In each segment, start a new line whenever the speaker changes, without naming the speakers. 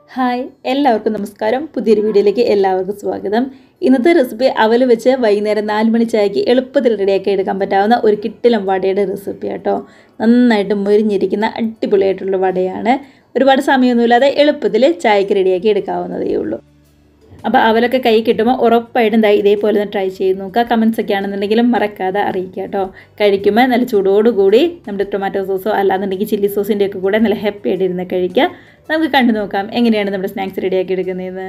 hi എല്ലാവർക്കും നമസ്കാരം പുതിയൊരു വീഡിയോയിലേക്ക് എല്ലാവർക്കും സ്വാഗതം ഇന്നത്തെ റെസിപ്പി അവൽ വെച്ച് വൈകുന്നേരം നാല് മണി ചായക്ക് എളുപ്പത്തിൽ റെഡിയാക്കി എടുക്കാൻ പറ്റാവുന്ന ഒരു കിട്ടിലം വടയുടെ റെസിപ്പി കേട്ടോ നന്നായിട്ട് മൊരിഞ്ഞിരിക്കുന്ന അടിപൊളിയായിട്ടുള്ള വടയാണ് ഒരുപാട് സമയമൊന്നുമില്ലാതെ എളുപ്പത്തിൽ ചായക്ക് റെഡിയാക്കി എടുക്കാവുന്നതേ ഉള്ളൂ അപ്പോൾ അവലൊക്കെ കൈ കിട്ടുമ്പോൾ ഉറപ്പായിട്ടും ദാ ഇതേപോലെ ഒന്ന് ട്രൈ ചെയ്ത് നോക്കുക കമൻസ് ഒക്കെ ആണെന്നുണ്ടെങ്കിലും മറക്കാതെ അറിയിക്കുക കേട്ടോ കഴിക്കുമ്പോൾ നല്ല ചൂടോടുകൂടി നമ്മുടെ ടൊമാറ്റോ സോസോ അല്ലാന്നുണ്ടെങ്കിൽ ചില്ലി സോസിൻ്റെ ഒക്കെ കൂടെ നല്ല ഹാപ്പി ആയിട്ട് ഇരുന്ന് കഴിക്കുക നമുക്ക് കണ്ടു നോക്കാം എങ്ങനെയാണ് നമ്മുടെ സ്നാക്സ് റെഡിയാക്കി എടുക്കുന്നതെന്ന്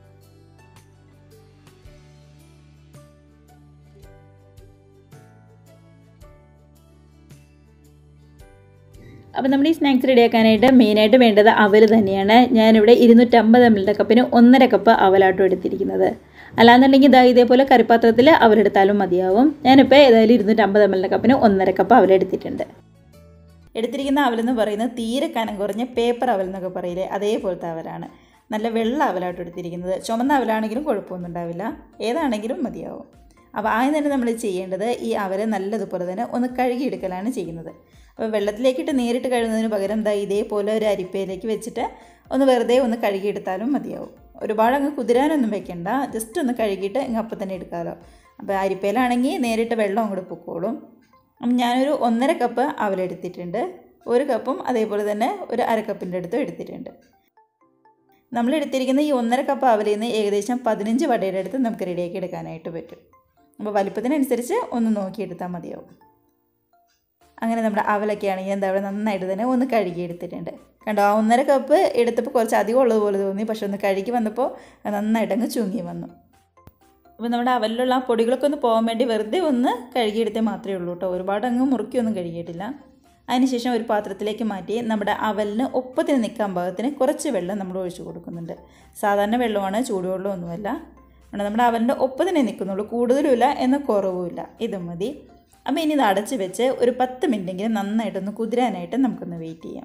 അപ്പോൾ നമ്മൾ ഈ സ്നാക്സ് റെഡിയാക്കാനായിട്ട് മെയിനായിട്ട് വേണ്ടത് അവൽ തന്നെയാണ് ഞാനിവിടെ ഇരുന്നൂറ്റമ്പത് എം എല്ലിൻ്റെ കപ്പിന് ഒന്നര കപ്പ് അവലാട്ടോ എടുത്തിരിക്കുന്നത് അല്ലാന്നുണ്ടെങ്കിൽ ഇതാ ഇതേപോലെ കറിപ്പാത്രത്തിൽ അവലെടുത്താലും മതിയാവും ഞാനിപ്പോൾ ഏതായാലും ഇരുന്നൂറ്റമ്പത് എം എല്ലിൻ്റെ കപ്പിന് ഒന്നര കപ്പ് അവലെടുത്തിട്ടുണ്ട് എടുത്തിരിക്കുന്ന അവലെന്ന് പറയുന്നത് തീരെ കനം കുറഞ്ഞ പേപ്പർ അവൽ എന്നൊക്കെ പറയില്ലേ അതേപോലത്തെ അവലാണ് നല്ല വെള്ള അവലായിട്ട് എടുത്തിരിക്കുന്നത് ചുമന്ന അവലാണെങ്കിലും കുഴപ്പമൊന്നും ഉണ്ടാവില്ല ഏതാണെങ്കിലും മതിയാവും അപ്പോൾ ആദ്യം തന്നെ നമ്മൾ ചെയ്യേണ്ടത് ഈ അവരെ നല്ലതുപോലെ തന്നെ ഒന്ന് കഴുകിയെടുക്കലാണ് ചെയ്യുന്നത് അപ്പോൾ വെള്ളത്തിലേക്കിട്ട് നേരിട്ട് കഴുകുന്നതിന് പകരം ദാ ഇതേപോലെ ഒരു അരിപ്പയിലേക്ക് വെച്ചിട്ട് ഒന്ന് വെറുതെ ഒന്ന് കഴുകിയെടുത്താലും മതിയാവും ഒരുപാട് അങ്ങ് കുതിരാനൊന്നും വെക്കണ്ട ജസ്റ്റ് ഒന്ന് കഴുകിയിട്ട് ഇങ്ങ് അപ്പം തന്നെ എടുക്കാമല്ലോ അപ്പോൾ അരിപ്പയിലാണെങ്കിൽ നേരിട്ട് വെള്ളം അങ്ങോട്ട് പൊക്കോളും അപ്പം ഞാനൊരു ഒന്നര കപ്പ് അവലെടുത്തിട്ടുണ്ട് ഒരു കപ്പും അതേപോലെ തന്നെ ഒരു അര കപ്പിൻ്റെ അടുത്തും എടുത്തിട്ടുണ്ട് നമ്മൾ എടുത്തിരിക്കുന്ന ഈ ഒന്നര കപ്പ് അവലിൽ നിന്ന് ഏകദേശം പതിനഞ്ച് വടയുടെ അടുത്ത് നമുക്ക് റെഡിയാക്കി എടുക്കാനായിട്ട് പറ്റും അപ്പോൾ വലിപ്പത്തിനനുസരിച്ച് ഒന്ന് നോക്കിയെടുത്താൽ മതിയാവും അങ്ങനെ നമ്മുടെ അവലൊക്കെ ആണെങ്കിൽ എന്താ പറയുക നന്നായിട്ട് തന്നെ ഒന്ന് കഴുകി എടുത്തിട്ടുണ്ട് കണ്ടോ ആ ഒന്നര കപ്പ് എടുത്തപ്പോൾ കുറച്ച് അധികം ഉള്ളതുപോലെ തോന്നി പക്ഷെ ഒന്ന് കഴുകി വന്നപ്പോൾ നന്നായിട്ട് അങ്ങ് ചുങ്ങി വന്നു അപ്പോൾ നമ്മുടെ അവലിലുള്ള ആ പൊടികളൊക്കെ ഒന്ന് പോകാൻ വേണ്ടി വെറുതെ ഒന്ന് കഴുകിയെടുത്തേ മാത്രമേ ഉള്ളൂ കേട്ടോ ഒരുപാട് അങ്ങ് മുറുക്കിയൊന്നും കഴുകിയിട്ടില്ല അതിനുശേഷം ഒരു പാത്രത്തിലേക്ക് മാറ്റി നമ്മുടെ അവലിന് ഒപ്പത്തിന് നിൽക്കാൻ പാകത്തിന് കുറച്ച് വെള്ളം നമ്മൾ ഒഴിച്ചു കൊടുക്കുന്നുണ്ട് സാധാരണ വെള്ളമാണ് ചൂടുവെള്ളമൊന്നുമല്ല അതുകൊണ്ട് നമ്മുടെ അവലിൻ്റെ ഒപ്പത്തിനെ നിൽക്കുന്നുള്ളൂ കൂടുതലുമില്ല എന്ന കുറവുമില്ല ഇത് മതി അപ്പോൾ ഇനി ഇത് അടച്ച് വെച്ച് ഒരു പത്ത് മിനിറ്റെങ്കിലും നന്നായിട്ടൊന്ന് കുതിരാനായിട്ട് നമുക്കൊന്ന് വെയിറ്റ് ചെയ്യാം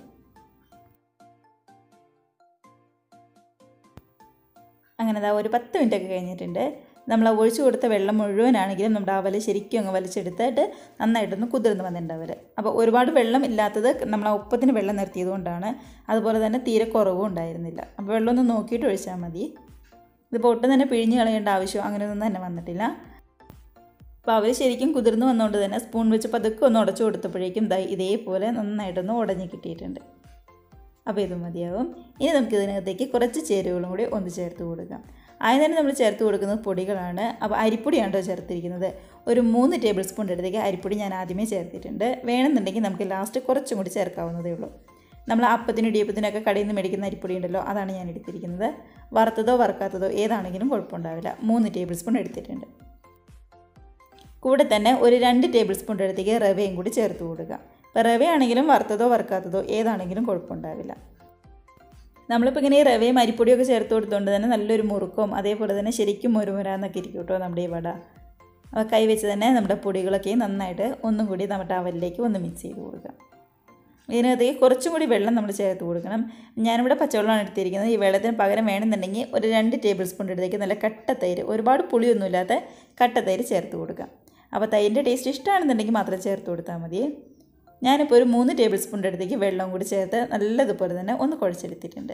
അങ്ങനെ അതാ ഒരു പത്ത് മിനിറ്റ് ഒക്കെ കഴിഞ്ഞിട്ടുണ്ട് നമ്മൾ ഒഴിച്ചു കൊടുത്ത വെള്ളം മുഴുവനാണെങ്കിലും നമ്മുടെ അവൽ ശരിക്കും അങ്ങ് വലിച്ചെടുത്തിട്ട് നന്നായിട്ടൊന്ന് കുതിർന്ന് വന്നിട്ടുണ്ടാവൽ അപ്പോൾ ഒരുപാട് വെള്ളം ഇല്ലാത്തത് നമ്മൾ ആ ഒപ്പത്തിന് വെള്ളം നിർത്തിയത് കൊണ്ടാണ് അതുപോലെ തന്നെ തീരെ കുറവും ഉണ്ടായിരുന്നില്ല അപ്പോൾ വെള്ളം ഒന്ന് നോക്കിയിട്ട് ഒഴിച്ചാൽ മതി ഇതിപ്പോൾ ഒട്ടും തന്നെ പിഴിഞ്ഞ് കളയേണ്ട ആവശ്യം അങ്ങനെയൊന്നും തന്നെ വന്നിട്ടില്ല അപ്പോൾ അവർ ശരിക്കും കുതിർന്ന് വന്നുകൊണ്ട് തന്നെ സ്പൂൺ വെച്ച് പതുക്കെ ഒന്ന് ഉടച്ചു കൊടുത്തപ്പോഴേക്കും ദാ ഇതേപോലെ നന്നായിട്ടൊന്ന് ഉടഞ്ഞ് കിട്ടിയിട്ടുണ്ട് അപ്പോൾ ഇത് മതിയാവും ഇനി നമുക്ക് ഇതിനകത്തേക്ക് കുറച്ച് ചേരുവകളും കൂടി ഒന്ന് ചേർത്ത് കൊടുക്കാം ആദ്യം തന്നെ നമ്മൾ ചേർത്ത് കൊടുക്കുന്നത് പൊടികളാണ് അപ്പോൾ അരിപ്പൊടിയാണ് കേട്ടോ ചേർത്തിരിക്കുന്നത് ഒരു മൂന്ന് ടേബിൾ സ്പൂൺ അടുത്തേക്ക് അരിപ്പൊടി ഞാൻ ആദ്യമേ ചേർത്തിട്ടുണ്ട് വേണമെന്നുണ്ടെങ്കിൽ നമുക്ക് ലാസ്റ്റ് കുറച്ചും കൂടി ചേർക്കാവുന്നതേ ഉള്ളൂ നമ്മൾ അപ്പത്തിനും ഇടിയപ്പത്തിനൊക്കെ കടയിൽ നിന്ന് മേടിക്കുന്ന അരിപ്പൊടി ഉണ്ടല്ലോ അതാണ് ഞാൻ എടുത്തിരിക്കുന്നത് വറുത്തതോ വറുക്കാത്തതോ ഏതാണെങ്കിലും കുഴപ്പമുണ്ടാവില്ല മൂന്ന് ടേബിൾ സ്പൂൺ എടുത്തിട്ടുണ്ട് കൂടെ തന്നെ ഒരു രണ്ട് ടേബിൾ സ്പൂൺ അടുത്തേക്ക് റവയും കൂടി ചേർത്ത് കൊടുക്കുക ഇപ്പോൾ റവയാണെങ്കിലും വറുത്തതോ വറുക്കാത്തതോ ഏതാണെങ്കിലും കുഴപ്പമുണ്ടാവില്ല നമ്മളിപ്പോൾ ഇങ്ങനെ ഈ റവയും അരിപ്പൊടിയൊക്കെ ചേർത്ത് കൊടുത്തുകൊണ്ട് തന്നെ നല്ലൊരു മുറുക്കവും അതേപോലെ തന്നെ ശരിക്കും മുരുമുരാന്നൊക്കെ ഇരിക്കും കേട്ടോ നമ്മുടെ ഈ വട അപ്പോൾ കൈ വെച്ച് തന്നെ നമ്മുടെ പൊടികളൊക്കെ നന്നായിട്ട് ഒന്നും കൂടി നമ്മുടെ അവലിലേക്ക് ഒന്ന് മിക്സ് ചെയ്ത് കൊടുക്കാം ഇതിനകത്തേക്ക് കുറച്ചും കൂടി വെള്ളം നമ്മൾ ചേർത്ത് കൊടുക്കണം ഞാനിവിടെ പച്ചവെള്ളമാണ് എടുത്തിരിക്കുന്നത് ഈ വെള്ളത്തിന് പകരം വേണമെന്നുണ്ടെങ്കിൽ ഒരു രണ്ട് ടേബിൾ സ്പൂൺ എടുത്തേക്ക് നല്ല കട്ട തൈര് ഒരുപാട് പുളിയൊന്നുമില്ലാത്ത കട്ട തൈര് ചേർത്ത് കൊടുക്കാം അപ്പോൾ തൈരിൻ്റെ ടേസ്റ്റ് ഇഷ്ടമാണെന്നുണ്ടെങ്കിൽ മാത്രം ചേർത്ത് കൊടുത്താൽ മതി ഞാനിപ്പോൾ ഒരു മൂന്ന് ടേബിൾ സ്പൂണിൻ്റെ അടുത്തേക്ക് വെള്ളം കൂടി ചേർത്ത് നല്ലതുപോലെ തന്നെ ഒന്ന് കുഴച്ചെടുത്തിട്ടുണ്ട്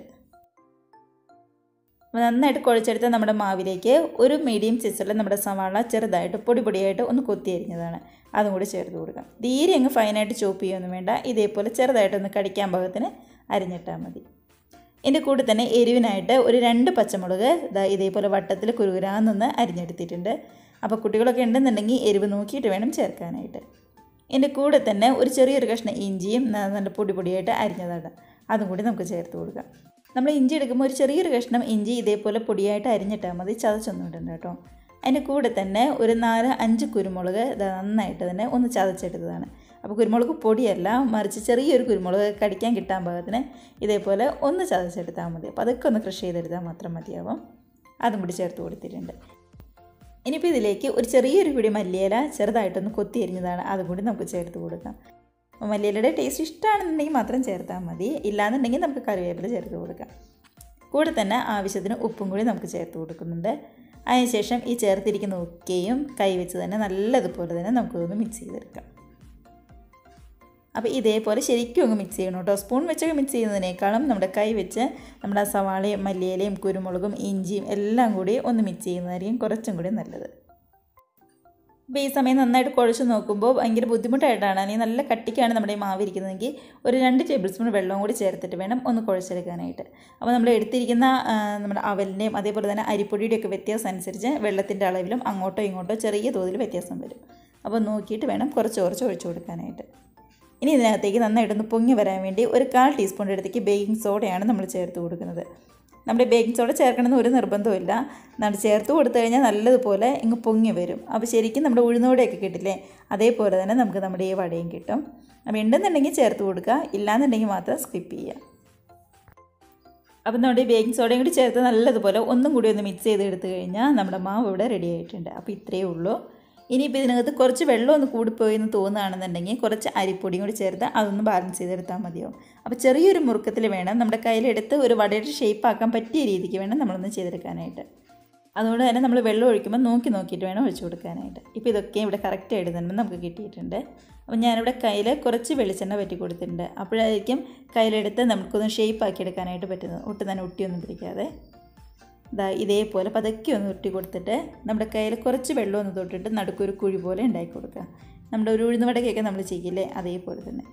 നന്നായിട്ട് കുഴച്ചെടുത്ത നമ്മുടെ മാവിലേക്ക് ഒരു മീഡിയം സൈസുള്ള നമ്മുടെ സവാള ചെറുതായിട്ട് പൊടി പൊടിയായിട്ട് ഒന്ന് കൊത്തി അരിഞ്ഞതാണ് അതും കൂടി ചേർത്ത് കൊടുക്കാം തീരെ അങ്ങ് ഫൈനായിട്ട് ചോപ്പ് ചെയ്യൊന്നും വേണ്ട ഇതേപോലെ ചെറുതായിട്ടൊന്ന് കടിക്കാൻ പാകത്തിന് അരിഞ്ഞിട്ടാൽ മതി ഇതിൻ്റെ കൂടെ തന്നെ എരിവിനായിട്ട് ഒരു രണ്ട് പച്ചമുളക് ഇതാ ഇതേപോലെ വട്ടത്തിൽ കുരുകുരാന്നൊന്ന് അരിഞ്ഞെടുത്തിട്ടുണ്ട് അപ്പോൾ കുട്ടികളൊക്കെ ഉണ്ടെന്നുണ്ടെങ്കിൽ എരിവ് നോക്കിയിട്ട് വേണം ചേർക്കാനായിട്ട് ഇതിൻ്റെ കൂടെ തന്നെ ഒരു ചെറിയൊരു കഷ്ണം ഇഞ്ചിയും നല്ല പൊടി പൊടിയായിട്ട് അരിഞ്ഞതാണ് അതും കൂടി നമുക്ക് ചേർത്ത് കൊടുക്കാം നമ്മൾ ഇഞ്ചി എടുക്കുമ്പോൾ ഒരു ചെറിയൊരു കഷ്ണം ഇഞ്ചി ഇതേപോലെ പൊടിയായിട്ട് അരിഞ്ഞിട്ടാൽ മതി ചതച്ചൊന്നും ഇടണ്ട കേട്ടോ അതിൻ്റെ കൂടെ തന്നെ ഒരു നാല് അഞ്ച് കുരുമുളക് നന്നായിട്ട് തന്നെ ഒന്ന് ചതച്ചെടുത്തതാണ് അപ്പോൾ കുരുമുളക് പൊടിയല്ല മറിച്ച് ചെറിയൊരു കുരുമുളക് കടിക്കാൻ കിട്ടാൻ പാകത്തിന് ഇതേപോലെ ഒന്ന് ചതച്ചെടുത്താൽ മതി അപ്പോൾ അതൊക്കെ ഒന്ന് ക്രഷ് ചെയ്തെടുത്താൽ മാത്രം മതിയാവും അതും കൂടി ചേർത്ത് കൊടുത്തിട്ടുണ്ട് ഇനിയിപ്പോൾ ഇതിലേക്ക് ഒരു ചെറിയൊരു പിടി മല്ലിയില ചെറുതായിട്ടൊന്ന് കൊത്തി എരിഞ്ഞതാണ് അതും കൂടി നമുക്ക് ചേർത്ത് കൊടുക്കാം അപ്പോൾ മല്ലിയിലയുടെ ടേസ്റ്റ് ഇഷ്ടമാണെന്നുണ്ടെങ്കിൽ മാത്രം ചേർത്താൽ മതി ഇല്ലാന്നുണ്ടെങ്കിൽ നമുക്ക് കറിവേപ്പില ചേർത്ത് കൊടുക്കാം കൂടെ തന്നെ ആവശ്യത്തിന് ഉപ്പും കൂടി നമുക്ക് ചേർത്ത് കൊടുക്കുന്നുണ്ട് അതിനുശേഷം ഈ ചേർത്തിരിക്കുന്ന ഒക്കെയും കൈ വെച്ച് തന്നെ നല്ലതുപോലെ തന്നെ നമുക്കൊന്ന് മിക്സ് ചെയ്തെടുക്കാം അപ്പോൾ ഇതേപോലെ ശരിക്കും അങ്ങ് മിക്സ് ചെയ്യണം കേട്ടോ സ്പൂൺ വെച്ചൊക്കെ മിക്സ് ചെയ്യുന്നതിനേക്കാളും നമ്മുടെ കൈ വെച്ച് നമ്മുടെ സവാളയും മല്ലിയിലയും കുരുമുളകും ഇഞ്ചിയും എല്ലാം കൂടി ഒന്ന് മിക്സ് ചെയ്യുന്നതായിരിക്കും കുറച്ചും കൂടി നല്ലത് അപ്പോൾ ഈ സമയം നന്നായിട്ട് കുഴച്ച് നോക്കുമ്പോൾ ഭയങ്കര ബുദ്ധിമുട്ടായിട്ടാണ് അല്ലെങ്കിൽ നല്ല കട്ടിക്കാണ് നമ്മുടെ ഈ മാവ് ഇരിക്കുന്നതെങ്കിൽ ഒരു രണ്ട് ടേബിൾ സ്പൂൺ വെള്ളവും കൂടി ചേർത്തിട്ട് വേണം ഒന്ന് കുഴച്ചെടുക്കാനായിട്ട് അപ്പോൾ നമ്മൾ എടുത്തിരിക്കുന്ന ആ, നമ്മുടെ അവലിൻ്റെയും അതേപോലെ തന്നെ അരിപ്പൊടിയുടെ ഒക്കെ വ്യത്യാസം അനുസരിച്ച് വെള്ളത്തിൻ്റെ അളവിലും അങ്ങോട്ടോ ഇങ്ങോട്ടോ ചെറിയ തോതിൽ വ്യത്യാസം വരും അപ്പോൾ നോക്കിയിട്ട് വേണം കുറച്ച് കുറച്ച് ഒഴിച്ചു കൊടുക്കാനായിട്ട് ഇനി ഇതിനകത്തേക്ക് നന്നായിട്ടൊന്ന് പൊങ്ങി വരാൻ വേണ്ടി ഒരു കാൽ ടീസ്പൂണിൻ്റെ അടുത്തേക്ക് ബേക്കിംഗ് സോഡയാണ് നമ്മൾ ചേർത്ത് കൊടുക്കുന്നത് നമ്മുടെ ബേക്കിംഗ് സോഡ ചേർക്കണമെന്ന് ഒരു നിർബന്ധമില്ല നമ്മൾ ചേർത്ത് കൊടുത്തു കഴിഞ്ഞാൽ നല്ലതുപോലെ ഇങ്ങ് പൊങ്ങി വരും അപ്പോൾ ശരിക്കും നമ്മുടെ ഉഴുന്നോടെയൊക്കെ കിട്ടില്ലേ അതേപോലെ തന്നെ നമുക്ക് നമ്മുടെ ഈ വടയും കിട്ടും അപ്പോൾ ഉണ്ടെന്നുണ്ടെങ്കിൽ ചേർത്ത് കൊടുക്കുക ഇല്ലാന്നുണ്ടെങ്കിൽ മാത്രം സ്കിപ്പ് ചെയ്യുക അപ്പം നമ്മുടെ ഈ ബേക്കിംഗ് സോഡയും കൂടി ചേർത്ത് നല്ലതുപോലെ ഒന്നും കൂടി ഒന്ന് മിക്സ് ചെയ്ത് എടുത്തു കഴിഞ്ഞാൽ നമ്മുടെ മാവ് ഇവിടെ റെഡി ആയിട്ടുണ്ട് അപ്പോൾ ഇത്രയേ ഉള്ളൂ ഇനിയിപ്പോൾ ഇതിനകത്ത് കുറച്ച് വെള്ളം ഒന്ന് കൂടിപ്പോയി എന്ന് തോന്നുകയാണെന്നുണ്ടെങ്കിൽ കുറച്ച് അരിപ്പൊടിയും കൂടി ചേർത്ത് അതൊന്ന് ബാലൻസ് ചെയ്തെടുത്താൽ മതിയാവും അപ്പോൾ ചെറിയൊരു മുറുക്കത്തിൽ വേണം നമ്മുടെ കയ്യിലെടുത്ത് ഒരു വടയുടെ ഷേപ്പ് ആക്കാൻ പറ്റിയ രീതിക്ക് വേണം നമ്മളൊന്ന് ചെയ്തെടുക്കാനായിട്ട് അതുകൊണ്ട് തന്നെ നമ്മൾ വെള്ളം ഒഴിക്കുമ്പോൾ നോക്കി നോക്കിയിട്ട് വേണം ഒഴിച്ചു കൊടുക്കാനായിട്ട് ഇപ്പോൾ ഇതൊക്കെ ഇവിടെ കറക്റ്റ് ആയിട്ട് തന്നെ നമുക്ക് കിട്ടിയിട്ടുണ്ട് അപ്പോൾ ഞാനിവിടെ കയ്യിൽ കുറച്ച് വെളിച്ചെണ്ണ പറ്റി കൊടുത്തിട്ടുണ്ട് അപ്പോഴായിരിക്കും കയ്യിലെടുത്ത് നമുക്കൊന്ന് ഷേപ്പ് ആക്കി എടുക്കാനായിട്ട് പറ്റുന്നത് ഒട്ടും തന്നെ ഒട്ടിയൊന്നും പിടിക്കാതെ ദാ ഇതേപോലെ പതുക്കെ ഒന്ന് ഉരുട്ടി കൊടുത്തിട്ട് നമ്മുടെ കയ്യിൽ കുറച്ച് വെള്ളം ഒന്ന് തൊട്ടിട്ട് നടുക്കൊരു കുഴി പോലെ ഉണ്ടാക്കി കൊടുക്കുക നമ്മുടെ ഒരു ഉഴുന്നുവടക്കൊക്കെ നമ്മൾ ചെയ്യില്ലേ അതേപോലെ തന്നെ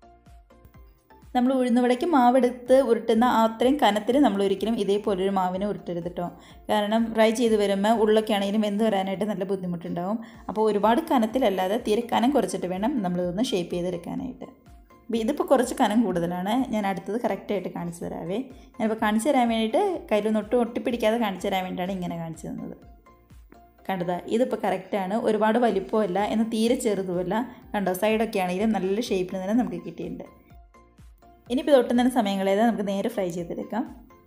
നമ്മൾ ഉഴുന്നുവടയ്ക്ക് മാവെടുത്ത് ഉരുട്ടുന്ന ആ അത്രയും കനത്തിൽ നമ്മൾ ഒരിക്കലും ഇതേപോലെ ഒരു മാവിനെ ഉരുട്ടരുത് കേട്ടോ കാരണം ഫ്രൈ ചെയ്ത് വരുമ്പോൾ ഉള്ളൊക്കെ ആണെങ്കിലും വെന്ത് വരാനായിട്ട് നല്ല ബുദ്ധിമുട്ടുണ്ടാവും അപ്പോൾ ഒരുപാട് കനത്തിലല്ലാതെ തീരെ കനം കുറച്ചിട്ട് വേണം നമ്മളിതൊന്ന് ഷേപ്പ് ചെയ്തെടുക്കാനായിട്ട് അപ്പോൾ ഇതിപ്പോൾ കുറച്ച് കനം കൂടുതലാണ് ഞാൻ അടുത്തത് കറക്റ്റായിട്ട് കാണിച്ചു തരാവേ ഞാനിപ്പോൾ കാണിച്ചു തരാൻ വേണ്ടിയിട്ട് കയ്യിലൊന്ന് ഒട്ടും ഒട്ടിപ്പിടിക്കാതെ കാണിച്ചു തരാൻ വേണ്ടിയിട്ടാണ് ഇങ്ങനെ കാണിച്ചു തന്നത് കണ്ടതാ ഇതിപ്പോൾ കറക്റ്റാണ് ഒരുപാട് വലിപ്പമല്ല എന്നാൽ തീരെ ചെറുതുമല്ല കണ്ടോ സൈഡൊക്കെ ആണെങ്കിലും നല്ല ഷേപ്പിൽ തന്നെ നമുക്ക് കിട്ടിയിട്ടുണ്ട് ഇനിയിപ്പോൾ ഇത് ഒട്ടും തന്നെ സമയം കളയാതെ നമുക്ക് നേരെ ഫ്രൈ ചെയ്തെടുക്കാം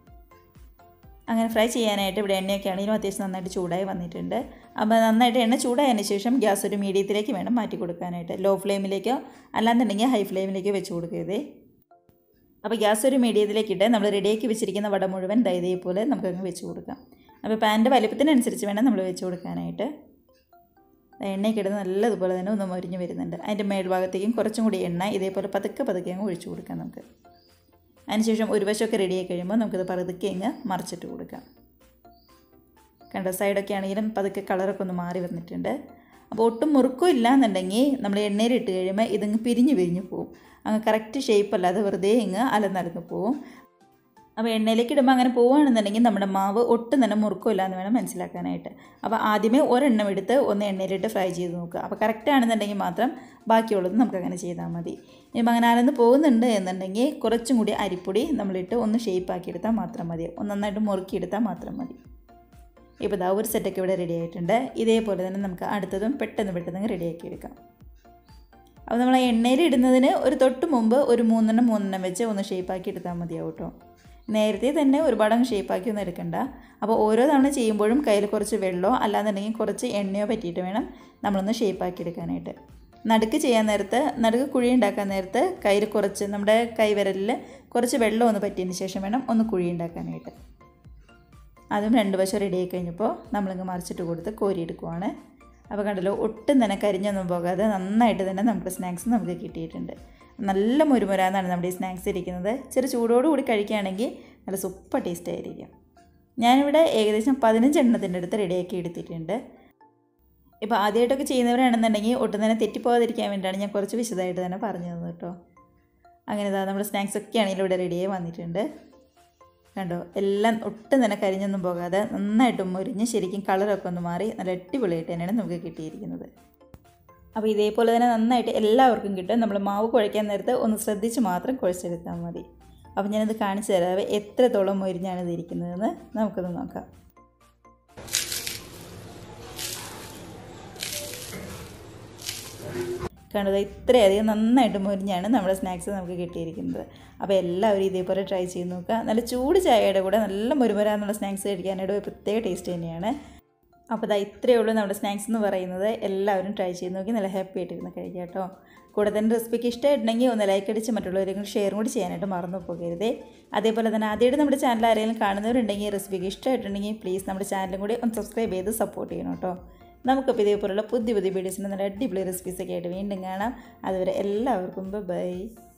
അങ്ങനെ ഫ്രൈ ചെയ്യാനായിട്ട് ഇവിടെ എണ്ണയൊക്കെ ആണെങ്കിലും അത്യാവശ്യം നന്നായിട്ട് ചൂടായി വന്നിട്ടുണ്ട് അപ്പോൾ നന്നായിട്ട് എണ്ണ ചൂടായതിന് ശേഷം ഗ്യാസ് ഒരു മീഡിയത്തിലേക്ക് വേണം മാറ്റി കൊടുക്കാനായിട്ട് ലോ ഫ്ലെയിമിലേക്കോ അല്ലാന്നുണ്ടെങ്കിൽ ഹൈ ഫ്ലെയിമിലേക്കോ വെച്ച് കൊടുക്കരുതേ അപ്പോൾ ഗ്യാസ് ഒരു മീഡിയത്തിലേക്ക് ഇട്ട് നമ്മൾ റെഡിയാക്കി വെച്ചിരിക്കുന്ന വട മുഴുവൻ ദാ ഇതേപോലെ നമുക്കങ്ങ് വെച്ച് കൊടുക്കാം അപ്പോൾ പാൻ്റെ വലിപ്പത്തിനനുസരിച്ച് വേണം നമ്മൾ വെച്ച് കൊടുക്കാനായിട്ട് എണ്ണയൊക്കെ ഇടുന്ന നല്ലതുപോലെ തന്നെ ഒന്ന് മൊരിഞ്ഞ് വരുന്നുണ്ട് അതിൻ്റെ മേൽഭാഗത്തേക്കും കുറച്ചും കൂടി എണ്ണ ഇതേപോലെ പതുക്കെ പതുക്കെ അങ്ങ് ഒഴിച്ചു കൊടുക്കാം നമുക്ക് അതിനുശേഷം ഒരു വശമൊക്കെ റെഡിയായി കഴിയുമ്പോൾ നമുക്കിത് പതുക്കെ അങ്ങ് മറിച്ചിട്ട് കൊടുക്കാം കണ്ടോ സൈഡൊക്കെ ആണെങ്കിലും പതുക്കെ കളറൊക്കെ ഒന്ന് മാറി വന്നിട്ടുണ്ട് അപ്പോൾ ഒട്ടും മുറുക്കും ഇല്ല എന്നുണ്ടെങ്കിൽ നമ്മൾ എണ്ണയിലിട്ട് കഴിയുമ്പോൾ ഇതങ്ങ് പിരിഞ്ഞ് പിരിഞ്ഞ് പോവും അങ്ങ് കറക്റ്റ് ഷേപ്പ് അല്ലാതെ വെറുതെ ഇങ്ങ് അലനടന്ന് പോവും അപ്പോൾ എണ്ണയിലേക്ക് ഇടുമ്പോൾ അങ്ങനെ പോവുകയാണെന്നുണ്ടെങ്കിൽ നമ്മുടെ മാവ് ഒട്ടും തന്നെ മുറുക്കില്ല എന്ന് വേണം മനസ്സിലാക്കാനായിട്ട് അപ്പോൾ ആദ്യമേ ഒരെണ്ണം എടുത്ത് ഒന്ന് എണ്ണയിലിട്ട് ഫ്രൈ ചെയ്ത് നോക്കുക അപ്പോൾ കറക്റ്റ് ആണെന്നുണ്ടെങ്കിൽ മാത്രം ബാക്കിയുള്ളത് നമുക്ക് അങ്ങനെ ചെയ്താൽ മതി ഇനിയിപ്പോൾ അങ്ങനെ അലന്ന് പോകുന്നുണ്ട് എന്നുണ്ടെങ്കിൽ കുറച്ചും കൂടി അരിപ്പൊടി നമ്മളിട്ട് ഒന്ന് ഷേപ്പ് ആക്കി എടുത്താൽ മാത്രം മതി ഒന്ന് നന്നായിട്ട് മുറുക്കിയെടുത്താൽ മാത്രം മതി ഇപ്പോൾ ഇതാ ഒരു സെറ്റൊക്കെ ഇവിടെ റെഡി ആയിട്ടുണ്ട് ഇതേപോലെ തന്നെ നമുക്ക് അടുത്തതും പെട്ടെന്ന് പെട്ടെന്ന് റെഡിയാക്കി എടുക്കാം അപ്പോൾ നമ്മൾ എണ്ണയിൽ ഇടുന്നതിന് ഒരു തൊട്ട് മുമ്പ് ഒരു മൂന്നെണ്ണം മൂന്നെണ്ണം വെച്ച് ഒന്ന് ഷേപ്പാക്കി എടുത്താൽ മതിയാവും കേട്ടോ നേരത്തെ തന്നെ ഒരുപാട് അങ്ങ് ഷേപ്പാക്കി ഒന്നും എടുക്കണ്ട അപ്പോൾ ഓരോ തവണ ചെയ്യുമ്പോഴും കയ്യിൽ കുറച്ച് വെള്ളമോ അല്ലാന്നുണ്ടെങ്കിൽ കുറച്ച് എണ്ണയോ പറ്റിയിട്ട് വേണം നമ്മളൊന്ന് ഷേപ്പാക്കി എടുക്കാനായിട്ട് നടുക്ക് ചെയ്യാൻ നേരത്ത് നടുക്ക് കുഴി ഉണ്ടാക്കാൻ നേരത്ത് കയ്യിൽ കുറച്ച് നമ്മുടെ കൈവിരലിൽ കുറച്ച് വെള്ളം ഒന്ന് പറ്റിയതിന് ശേഷം വേണം ഒന്ന് കുഴി ഉണ്ടാക്കാനായിട്ട് അതും രണ്ട് വശം റെഡി ആയി കഴിഞ്ഞപ്പോൾ നമ്മളിങ്ങ് മറിച്ചിട്ട് കൊടുത്ത് കോരിയെടുക്കുവാണ് അപ്പോൾ കണ്ടല്ലോ ഒട്ടും തന്നെ കരിഞ്ഞൊന്നും പോകാതെ നന്നായിട്ട് തന്നെ നമുക്ക് സ്നാക്സ് നമുക്ക് കിട്ടിയിട്ടുണ്ട് നല്ല മുരുമുരാന്നാണ് നമ്മുടെ ഈ സ്നാക്സ് ഇരിക്കുന്നത് ചെറു ചൂടോടുകൂടി കഴിക്കുകയാണെങ്കിൽ നല്ല സൂപ്പർ ടേസ്റ്റ് ആയിരിക്കും ഞാനിവിടെ ഏകദേശം പതിനഞ്ച് എണ്ണത്തിൻ്റെ അടുത്ത് റെഡിയാക്കി എടുത്തിട്ടുണ്ട് ഇപ്പോൾ ആദ്യമായിട്ടൊക്കെ ചെയ്യുന്നവരാണെന്നുണ്ടെങ്കിൽ ഒട്ടും തന്നെ തെറ്റിപ്പോകാതിരിക്കാൻ വേണ്ടിയാണ് ഞാൻ കുറച്ച് വിശദമായിട്ട് തന്നെ പറഞ്ഞു തന്നത് കേട്ടോ അങ്ങനെ ഇതാ നമ്മുടെ സ്നാക്സ് ഒക്കെ ആണെങ്കിലും ഇവിടെ റെഡിയായി വന്നിട്ടുണ്ട് കണ്ടോ എല്ലാം ഒട്ടും തന്നെ കരിഞ്ഞൊന്നും പോകാതെ നന്നായിട്ട് മുരിഞ്ഞ് ശരിക്കും കളറൊക്കെ ഒന്ന് മാറി നല്ല അടിപൊളിയായിട്ട് തന്നെയാണ് നമുക്ക് കിട്ടിയിരിക്കുന്നത് അപ്പോൾ ഇതേപോലെ തന്നെ നന്നായിട്ട് എല്ലാവർക്കും കിട്ടും നമ്മൾ മാവ് കുഴയ്ക്കാൻ നേരത്ത് ഒന്ന് ശ്രദ്ധിച്ച് മാത്രം കുഴച്ചെടുത്താൽ മതി അപ്പോൾ ഞാനിത് കാണിച്ചു തരാവേ എത്രത്തോളം മൊരിഞ്ഞാണ് ഇത് ഇരിക്കുന്നതെന്ന് നമുക്കൊന്ന് നോക്കാം കണ്ടത് ഇത്രയധികം നന്നായിട്ട് മുരിഞ്ഞാണ് നമ്മുടെ സ്നാക്സ് നമുക്ക് കിട്ടിയിരിക്കുന്നത് അപ്പോൾ എല്ലാവരും ഇതേപോലെ ട്രൈ ചെയ്ത് നോക്കുക നല്ല ചൂട് ചായയുടെ കൂടെ നല്ല മുരുമുരാന്നുള്ള സ്നാക്സ് കഴിക്കാനായിട്ട് ഒരു പ്രത്യേക ടേസ്റ്റ് തന്നെയാണ് അപ്പോൾ ഇതാ ഇത്രയേ ഉള്ളൂ നമ്മുടെ സ്നാക്സ് എന്ന് പറയുന്നത് എല്ലാവരും ട്രൈ ചെയ്ത് നോക്കി നല്ല ഹാപ്പി ആയിട്ടിരുന്ന് കഴിക്കാം കേട്ടോ കൂടെ തന്നെ റെസിപ്പിക്ക് ഇഷ്ടമായിട്ടുണ്ടെങ്കിൽ ഒന്ന് ലൈക്ക് അടിച്ച് മറ്റുള്ളവരെങ്കിലും ഷെയറും കൂടി ചെയ്യാനായിട്ട് മറന്നു പോകരുതേ അതേപോലെ തന്നെ ആദ്യമായിട്ട് നമ്മുടെ ചാനൽ ആരെങ്കിലും കാണുന്നവരുണ്ടെങ്കിൽ റെസിപ്പിക്ക് ഇഷ്ടമായിട്ടുണ്ടെങ്കിൽ പ്ലീസ് നമ്മുടെ ചാനലും കൂടി ഒന്ന് സബ്സ്ക്രൈബ് ചെയ്ത് സപ്പോർട്ട് ചെയ്യണം കേട്ടോ നമുക്കപ്പോൾ ഇതേപോലുള്ള പുതിയ പുതിയ വീഡിയോസിന് നല്ല അടിപൊളി റെസിപ്പീസൊക്കെ ആയിട്ട് വീണ്ടും കാണാം അതുവരെ എല്ലാവർക്കും ബൈ